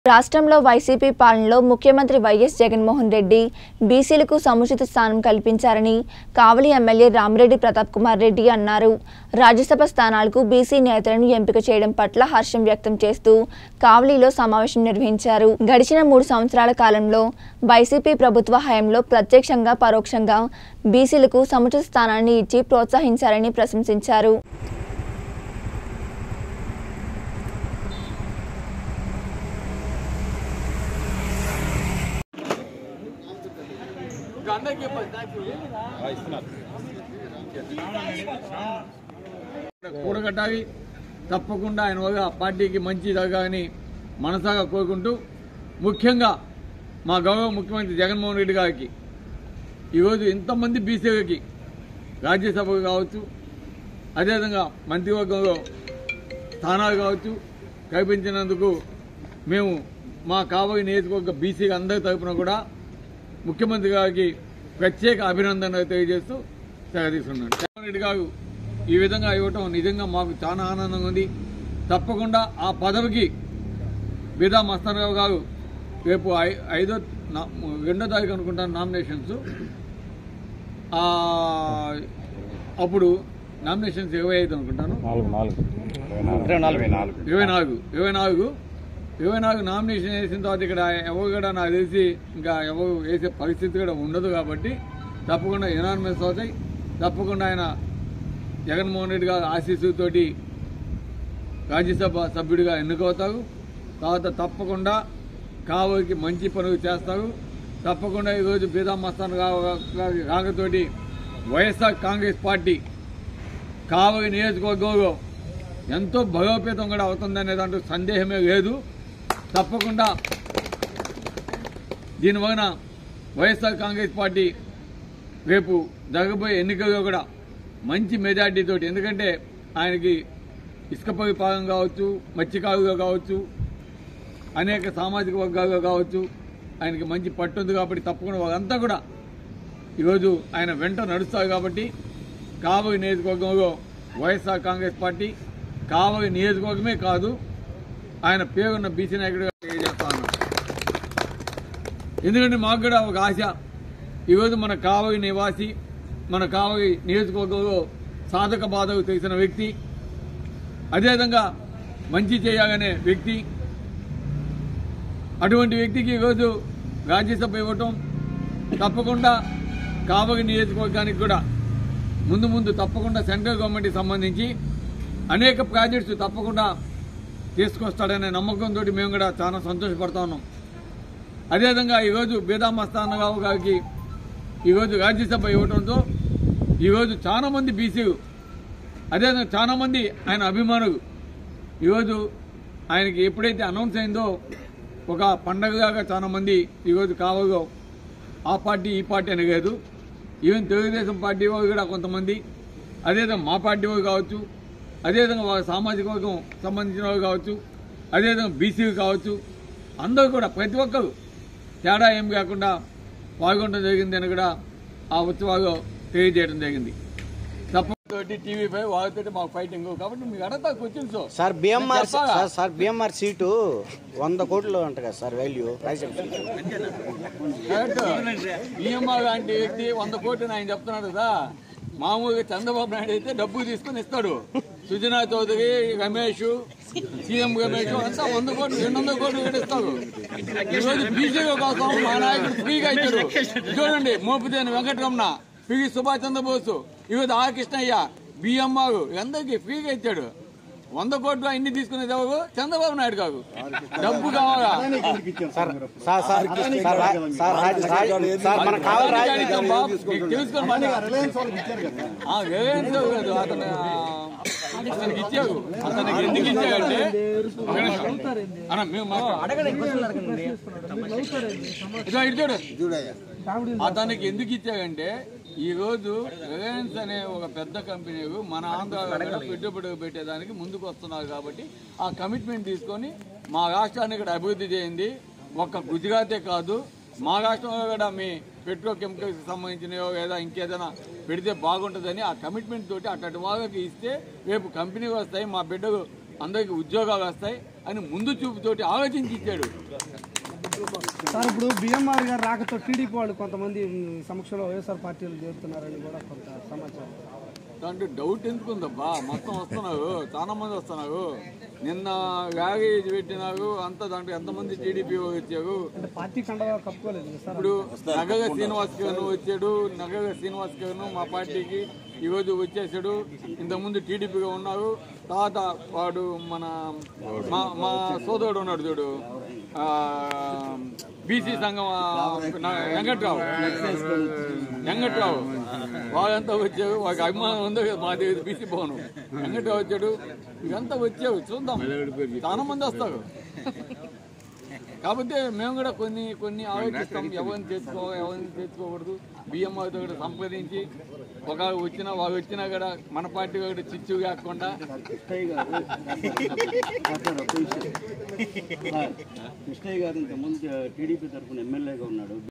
రాష్ట్రంలో వైసీపీ పాలనలో ముఖ్యమంత్రి వైఎస్ జగన్మోహన్ రెడ్డి బీసీలకు సముచిత స్థానం కల్పించారని కావలి ఎమ్మెల్యే రామిరెడ్డి ప్రతాప్ కుమార్ రెడ్డి అన్నారు రాజ్యసభ స్థానాలకు బీసీ నేతలను ఎంపిక చేయడం పట్ల హర్షం వ్యక్తం చేస్తూ కావలిలో సమావేశం నిర్వహించారు గడిచిన మూడు సంవత్సరాల కాలంలో వైసీపీ ప్రభుత్వ హయాంలో ప్రత్యక్షంగా పరోక్షంగా బీసీలకు సముచిత స్థానాన్ని ఇచ్చి ప్రోత్సహించారని ప్రశంసించారు కూడగట్టాలి తప్పకుండా ఆయన వల్ల పార్టీకి మంచి జరగాలని మనసాగా కోరుకుంటూ ముఖ్యంగా మా గౌరవ ముఖ్యమంత్రి జగన్మోహన్ రెడ్డి గారికి ఈరోజు ఇంతమంది బీసీలకి రాజ్యసభకు కావచ్చు అదేవిధంగా మంత్రివర్గంలో స్థానాలు కావచ్చు కల్పించినందుకు మేము మా కాబోయే నియోజకవర్గ బీసీ అందరి తరపున కూడా ముఖ్యమంత్రి గారికి ప్రత్యేక అభినందనలు తెలియజేస్తూ సెలవు తీసుకున్నాను జగన్మోహన్ రెడ్డి గారు ఈ విధంగా ఇవ్వటం నిజంగా మాకు చాలా ఆనందంగా ఉంది తప్పకుండా ఆ పదవికి బీదా మస్తానరావు గారు రేపు ఐ- ఐదో నా- రెండో తారీఖు అనుకుంటాను నామినేషన్స్ ఆ, అప్పుడు నామినేషన్స్ ఇరవై ఐదు అనుకుంటాను నాలుగు నాలుగు ఇరవై నాలుగు ఇరవై నాలుగు ఇరవై నాలుగు ఇరవై నాలుగు ఇరవై నాలుగు నామినేషన్ వేసిన తర్వాత ఇక్కడ ఎవరు కూడా నాకు తెలిసి ఇంకా ఎవరు వేసే పరిస్థితి కూడా ఉండదు కాబట్టి తప్పకుండా ఎనానిమస్ అవుతాయి తప్పకుండా ఆయన జగన్మోహన్ రెడ్డి గారు ఆశీస్సుతోటి రాజ్యసభ సభ్యుడిగా ఎన్నుకవుతారు తర్వాత తప్పకుండా కావలికి మంచి పనులు చేస్తారు తప్పకుండా ఈరోజు బీదా మస్తాన్ గారి రాకతోటి వైఎస్ఆర్ కాంగ్రెస్ పార్టీ కావలి నియోజకవర్గంలో ఎంతో బలోపేతం కూడా అవుతుందనే దాంట్లో సందేహమే లేదు తప్పకుండా దీనివలన వైఎస్ఆర్ కాంగ్రెస్ పార్టీ రేపు జరగబోయే ఎన్నికల్లో కూడా మంచి మెజార్టీతో ఎందుకంటే ఆయనకి ఇసుకపై పాలన కావచ్చు మత్స్యకారుగా కావచ్చు అనేక సామాజిక వర్గాలుగా కావచ్చు ఆయనకి మంచి పట్టుంది కాబట్టి తప్పకుండా వాళ్ళంతా కూడా ఈరోజు ఆయన వెంట నడుస్తారు కాబట్టి కావలి నియోజకవర్గంలో వైఎస్ఆర్ కాంగ్రెస్ పార్టీ కావలి నియోజకవర్గమే కాదు ఆయన పేరున్న బీసీ నాయకుడిగా తెలియజేస్తా ఉన్నాం ఎందుకంటే మాకు కూడా ఒక ఆశ ఈరోజు మన కావలి నివాసి మన కావలి నియోజకవర్గంలో సాధక బాధకు తెలిసిన వ్యక్తి అదేవిధంగా మంచి చేయాలనే వ్యక్తి అటువంటి వ్యక్తికి ఈరోజు రాజ్యసభ ఇవ్వటం తప్పకుండా కావలి నియోజకవర్గానికి కూడా ముందు ముందు తప్పకుండా సెంట్రల్ గవర్నమెంట్కి సంబంధించి అనేక ప్రాజెక్ట్స్ తప్పకుండా తీసుకొస్తాడనే నమ్మకంతో మేము కూడా చాలా సంతోషపడతా ఉన్నాం అదేవిధంగా ఈరోజు బీదా మస్తానరావు గారికి ఈరోజు రాజ్యసభ ఇవ్వడంతో ఈరోజు చాలా మంది బీసీలు అదేవిధంగా చాలా మంది ఆయన అభిమానులు ఈరోజు ఆయనకి ఎప్పుడైతే అనౌన్స్ అయిందో ఒక పండగలాగా చాలా మంది ఈరోజు కావలో ఆ పార్టీ ఈ పార్టీ అని కాదు ఈవెన్ తెలుగుదేశం పార్టీ వాళ్ళు కూడా కొంతమంది అదేవిధంగా మా పార్టీ వాళ్ళు కావచ్చు అదేవిధంగా వాళ్ళ సామాజిక వర్గం సంబంధించిన వాళ్ళు కావచ్చు అదేవిధంగా బీసీలు కావచ్చు అందరూ కూడా ప్రతి ఒక్కరు తేడా ఏం కాకుండా పాల్గొనడం జరిగింది అని కూడా ఆ ఉత్సవాలు తెలియజేయడం జరిగింది తప్పతోటి టీవీ పై వాళ్ళతో మాకు ఫైటింగ్ కాబట్టి మీకు అడగతా క్వశ్చన్స్ సార్ బిఎంఆర్ చెప్పాలా? సార్ సార్ బిఎంఆర్ సీటు వంద కోట్లు అంట కదా sir value Rajya Sabha seat. Correct EMR లాంటి వ్యక్తి వంద కోట్లు ఆయన చెప్తున్నాడు కదా మామూలుగా చంద్రబాబు నాయుడు అయితే డబ్బు తీసుకొని ఇస్తాడు సుజనా చౌదరి రమేష్ సీఎం రమేష్ అంతా వంద కోట్లు రెండు వందల కోట్లు కూడా ఇస్తారు ఈరోజు బీజేపీ కోసం మా నాయకుడు ఫ్రీగా ఇచ్చాడు చూడండి మోపిదేని వెంకటరమణ పివి సుభాష్ చంద్రబోస్ ఈరోజు ఆర్ కృష్ణయ్య బిఎంఆర్ అందరికీ ఫ్రీగా ఇచ్చాడు వంద కోట్లు అన్ని తీసుకునేది ఎవరు చంద్రబాబు నాయుడు కాదు డబ్బు కావాలా సార్ సార్ సార్ సార్ రా- సార్ రాజ్- రాజ్- సార్ మన కావాలి రాజ్- అడిగాం బాబు. నీకు తెలుసుకొని మరి. ఆ, రిలయన్స్ కాదు, అతను అతనికి ఇచ్చారు అతనికి ఎందుకు ఇచ్చారంటే ఒక నిమిషం. అన్న మేము మాట్లాడు. ఇదో ఇటు చూడు అతనికి ఎందుకు ఇచ్చారంటే ఈ రోజు రిలయన్స్ అనే ఒక పెద్ద కంపెనీ మన ఆంధ్ర పెట్టుబడులు పెట్టేదానికి ముందుకు వస్తున్నారు కాబట్టి ఆ కమిట్మెంట్ తీసుకొని మా రాష్ట్రాన్ని ఇక్కడ అభివృద్ధి చేయండి ఒక్క గుజరాతే కాదు మా రాష్ట్రంలో కూడా మీ పెట్రో కెమికల్స్ సంబంధించినవో లేదా ఇంకేదైనా పెడితే బాగుంటుందని ఆ కమిట్మెంట్ తోటి అట్లాంటి వాళ్ళకి ఇస్తే రేపు కంపెనీ వస్తాయి మా బిడ్డలు అందరికి ఉద్యోగాలు వస్తాయి అని ముందు చూపుతోటి ఆలోచించి ఇచ్చాడు సార్ ఇప్పుడు బిఎంఆర్ గారు రాకతో టీడీపీ వాళ్ళు కొంతమంది ఉమ్, సమక్షంలో వైఎస్ఆర్ పార్టీలు చేరుతున్నారని కూడా కొంత సమాచారం దాంట్లో డౌట్ ఎందుకు ఉందబ్బా మొత్తం వస్తున్నారు చాలా మంది వస్తున్నారు నిన్న వ్యాగేజ్ పెట్టినారు అంతా దాంట్లో ఎంతమంది టీడీపీ వచ్చారు అంటే పార్టీ కండగా కప్పుకోలేదు కదా సార్ ఇప్పుడు నగర శ్రీనివాస్ గారు వచ్చాడు నగర శ్రీనివాస్ గారు మా పార్టీకి ఈరోజు వచ్చేసాడు ఇంతకుముందు టీడీపీగా ఉన్నారు తర్వాత వాడు మన మా మా సోదరుడు ఉన్నాడు చూడు బీసీ సంఘం ఆ, నా- వెంకట్రావు వెంకట్రావు వాళ్ళంతా వచ్చారు వాళ్ళకి అభిమానం ఉందో కదా మా దగ్గర బీసీ భవనం వెంకట్రావు వచ్చాడు ఇదంతా వచ్చావు చూద్దాం చాలా మంది వస్తారు కాకపోతే మేము కూడా కొన్ని కొన్ని ఆలోచిస్తాం ఎవరిని తెచ్చుకోవాలి ఎవరిని తెచ్చుకోకూడదు బిఎంఆర్తో కూడా సంప్రదించి ఒక వచ్చినా వాళ్ళు వచ్చినా కూడా మన పార్టీ కూడా చిచ్చు కాకుండా కృష్ణయ్య గారు సార్, ఒక్క విషయం. సార్, కృష్ణయ్య గారు ఇంతకుముందు టీడీపీ తరఫున ఎమ్మెల్యేగా ఉన్నాడు